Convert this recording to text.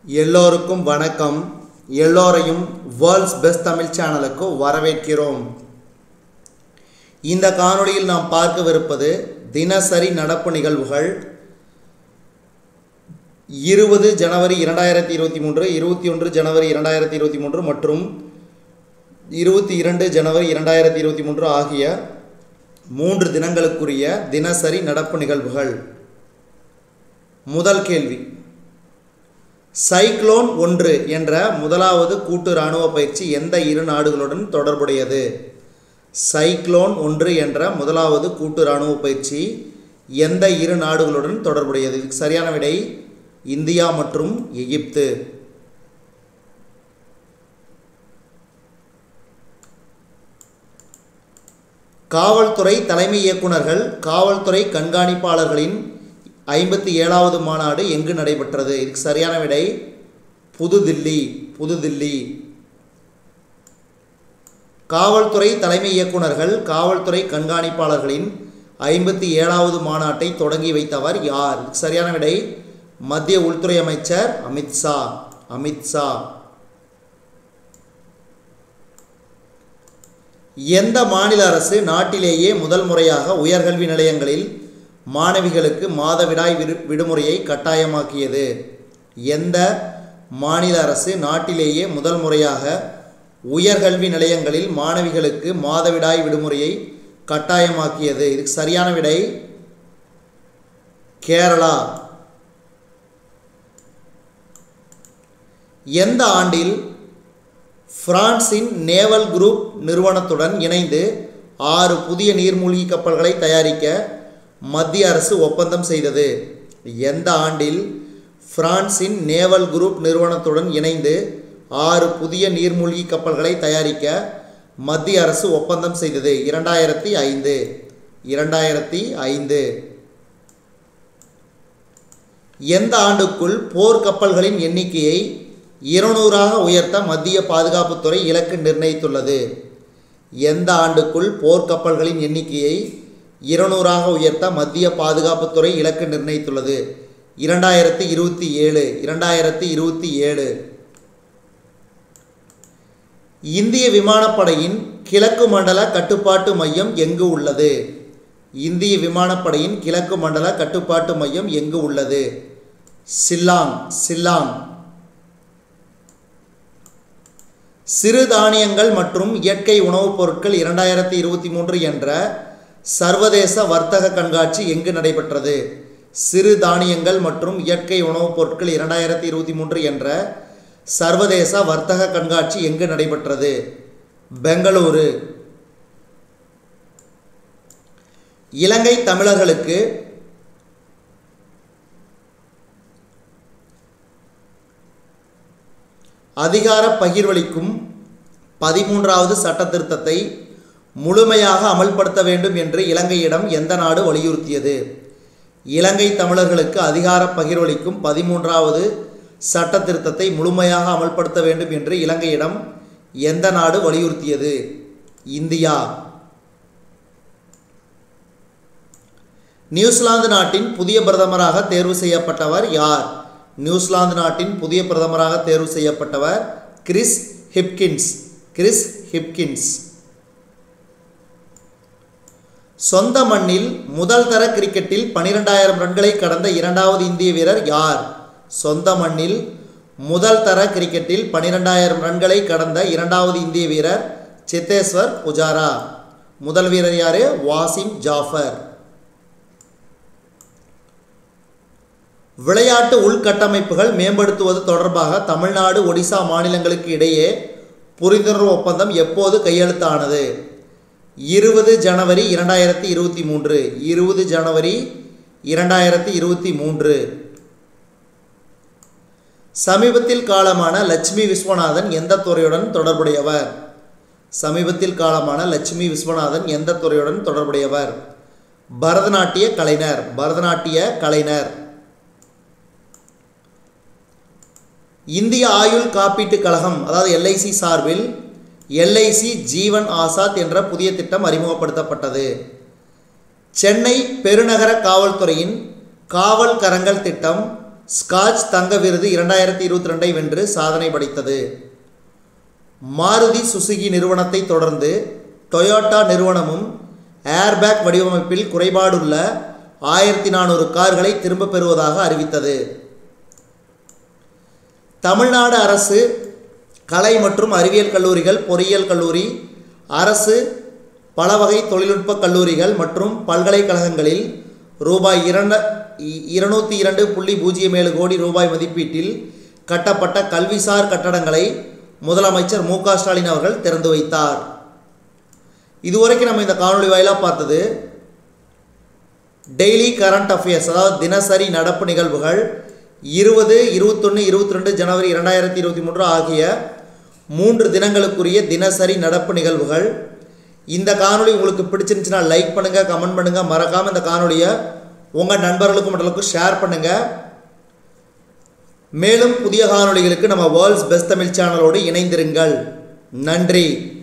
எல்லோருக்கும் வணக்கம் எல்லோரையும் வேர்ல்ட்ஸ் பெஸ்ட் தமிழ் சேனலுக்கு வரவேற்கிறோம் இந்த காணொளியில் நாம் பார்க்கவிருப்பது தினசரி நடப்பு நிகழ்வுகள் இருபது ஜனவரி இரண்டாயிரத்தி இருபத்தி மூன்று இருபத்தி ஒன்று ஜனவரி இரண்டாயிரத்தி இருபத்தி மூன்று மற்றும் இருபத்தி இரண்டு ஜனவரி இரண்டாயிரத்தி இருபத்தி மூன்று ஆகிய மூன்று தினங்களுக்குரிய தினசரி நடப்பு நிகழ்வுகள் முதல் கேள்வி சைக்ளோன் ஒன்று என்ற முதலாவது கூட்டு இராணுவ பயிற்சி எந்த இரு நாடுகளுடன் தொடர்புடையது சைக்ளோன் ஒன்று என்ற முதலாவது கூட்டு இராணுவ பயிற்சி எந்த இரு நாடுகளுடன் தொடர்புடையது இதுக்கு சரியான விடை இந்தியா மற்றும் எகிப்து காவல்துறை தலைமை இயக்குனர்கள் காவல்துறை கண்காணிப்பாளர்களின் ஐம்பத்தி ஏழாவது மாநாடு எங்கு நடைபெற்றது இதுக்கு சரியான விடை புதுதில்லி புதுதில்லி காவல்துறை தலைமை இயக்குனர்கள் காவல்துறை கண்காணிப்பாளர்களின் ஐம்பத்தி ஏழாவது மாநாட்டை தொடங்கி வைத்தவர் யார் இதுக்கு சரியான விடை மத்திய உள்துறை அமைச்சர் அமித்ஷா அமித்ஷா எந்த மாநில அரசு நாட்டிலேயே முதல் முறையாக உயர்கல்வி நிலையங்களில் மாணவிகளுக்கு மாதவிடாய் விடு விடுமுறையை கட்டாயமாக்கியது எந்த மாநில அரசு நாட்டிலேயே முதல் முறையாக உயர்கல்வி நிலையங்களில் மாணவிகளுக்கு மாதவிடாய் விடுமுறையை கட்டாயமாக்கியது இதுக்கு சரியான விடை கேரளா எந்த ஆண்டில் பிரான்சின் நேவல் குரூப் நிறுவனத்துடன் இணைந்து ஆறு புதிய நீர்மூழ்கி கப்பல்களை தயாரிக்க மத்திய அரசு ஒப்பந்தம் செய்தது எந்த ஆண்டில் பிரான்சின் நேவல் குரூப் நிறுவனத்துடன் இணைந்து ஆறு புதிய நீர்மூழ்கி கப்பல்களை தயாரிக்க மத்திய அரசு ஒப்பந்தம் செய்தது இரண்டாயிரத்தி ஐந்து இரண்டாயிரத்தி ஐந்து எந்த ஆண்டுக்குள் போர் கப்பல்களின் எண்ணிக்கையை இருநூறாக உயர்த்த மத்திய பாதுகாப்புத்துறை இலக்கு நிர்ணயித்துள்ளது எந்த ஆண்டுக்குள் போர்க்கப்பல்களின் எண்ணிக்கையை இருநூறாக உயர்த்த மத்திய பாதுகாப்புத்துறை இலக்கு நிர்ணயித்துள்ளது இரண்டாயிரத்தி இருபத்தி ஏழு இரண்டாயிரத்தி இருபத்தி ஏழு இந்திய விமானப்படையின் கிழக்கு மண்டல கட்டுப்பாட்டு மையம் எங்கு உள்ளது இந்திய விமானப்படையின் கிழக்கு மண்டல கட்டுப்பாட்டு மையம் எங்கு உள்ளது சில்லாங் சில்லாங் சிறு தானியங்கள் மற்றும் இயற்கை உணவுப் பொருட்கள் இரண்டாயிரத்தி இருபத்தி மூன்று என்ற சர்வதேச வர்த்தக கண்காட்சி எங்கு நடைபெற்றது சிறு தானியங்கள் மற்றும் இயற்கை உணவுப் பொருட்கள் இரண்டாயிரத்தி இருபத்தி மூன்று என்ற சர்வதேச வர்த்தக கண்காட்சி எங்கு நடைபெற்றது பெங்களூரு இலங்கை தமிழர்களுக்கு அதிகார பகிர்வளிக்கும் பதிமூன்றாவது சட்ட திருத்தத்தை முழுமையாக அமல்படுத்த வேண்டும் என்று இலங்கையிடம் எந்த நாடு வலியுறுத்தியது இலங்கை தமிழர்களுக்கு அதிகார பகிர்வளிக்கும் பதிமூன்றாவது சட்ட திருத்தத்தை முழுமையாக அமல்படுத்த வேண்டும் என்று இலங்கையிடம் எந்த நாடு வலியுறுத்தியது இந்தியா நியூசிலாந்து நாட்டின் புதிய பிரதமராக தேர்வு செய்யப்பட்டவர் யார் நியூசிலாந்து நாட்டின் புதிய பிரதமராக தேர்வு செய்யப்பட்டவர் கிறிஸ் ஹிப்கின்ஸ் கிறிஸ் ஹிப்கின்ஸ் சொந்த மண்ணில் முதல் தர கிரிக்கெட்டில் பனிரெண்டாயிரம் ரன்களை கடந்த இரண்டாவது இந்திய வீரர் யார் சொந்த மண்ணில் முதல் தர கிரிக்கெட்டில் பனிரெண்டாயிரம் ரன்களை கடந்த இரண்டாவது இந்திய வீரர் சித்தேஸ்வர் புஜாரா முதல் வீரர் யாரு வாசிம் ஜாஃபர் விளையாட்டு உள்கட்டமைப்புகள் மேம்படுத்துவது தொடர்பாக தமிழ்நாடு ஒடிசா மாநிலங்களுக்கு இடையே புரிந்துணர்வு ஒப்பந்தம் எப்போது கையெழுத்தானது இருபது ஜனவரி இரண்டாயிரத்தி இருபத்தி மூன்று இருபது ஜனவரி இரண்டாயிரத்தி இருபத்தி மூன்று சமீபத்தில் காலமான லட்சுமி விஸ்வநாதன் எந்த துறையுடன் தொடர்புடையவர் சமீபத்தில் காலமான லட்சுமி விஸ்வநாதன் எந்த துறையுடன் தொடர்புடையவர் பரதநாட்டிய கலைஞர் பரதநாட்டிய கலைஞர் இந்திய ஆயுள் காப்பீட்டுக் கழகம் அதாவது எல்ஐசி சார்பில் எல்ஐசி ஜீவன் ஆசாத் என்ற புதிய திட்டம் அறிமுகப்படுத்தப்பட்டது சென்னை பெருநகர காவல்துறையின் காவல் கரங்கள் திட்டம் ஸ்காட்ச் தங்க விருது இரண்டாயிரத்தி இருபத்தி ரெண்டை வென்று சாதனை படைத்தது மாருதி சுசுகி நிறுவனத்தை தொடர்ந்து டொயோட்டா நிறுவனமும் ஏர்பேக் வடிவமைப்பில் குறைபாடுள்ள ஆயிரத்தி நானூறு கார்களை திரும்பப் பெறுவதாக அறிவித்தது தமிழ்நாடு அரசு கலை மற்றும் அறிவியல் கல்லூரிகள் பொறியியல் கல்லூரி அரசு பல வகை தொழில்நுட்ப கல்லூரிகள் மற்றும் பல்கலைக்கழகங்களில் ரூபாய் இரண்ட இருநூத்தி இரண்டு புள்ளி பூஜ்ஜியம் ஏழு கோடி ரூபாய் மதிப்பீட்டில் கட்டப்பட்ட கல்விசார் கட்டடங்களை முதலமைச்சர் மு க ஸ்டாலின் அவர்கள் திறந்து வைத்தார் இதுவரைக்கும் நம்ம இந்த காணொளி வாயிலாக பார்த்தது டெய்லி கரண்ட் அஃபேர்ஸ் அதாவது தினசரி நடப்பு நிகழ்வுகள் இருபது இருபத்தொன்று இருபத்தி ரெண்டு ஜனவரி இரண்டாயிரத்தி இருபத்தி மூன்று ஆகிய மூன்று தினங்களுக்குரிய தினசரி நடப்பு நிகழ்வுகள் இந்த காணொளி உங்களுக்கு பிடிச்சிருந்துச்சுன்னா லைக் பண்ணுங்கள் கமெண்ட் பண்ணுங்கள் மறக்காமல் இந்த காணொளியை உங்கள் நண்பர்களுக்கும் மற்றவர்களுக்கும் ஷேர் பண்ணுங்கள் மேலும் புதிய காணொளிகளுக்கு நம்ம வேர்ல்ட்ஸ் பெஸ்ட் தமிழ் சேனலோடு இணைந்திருங்கள் நன்றி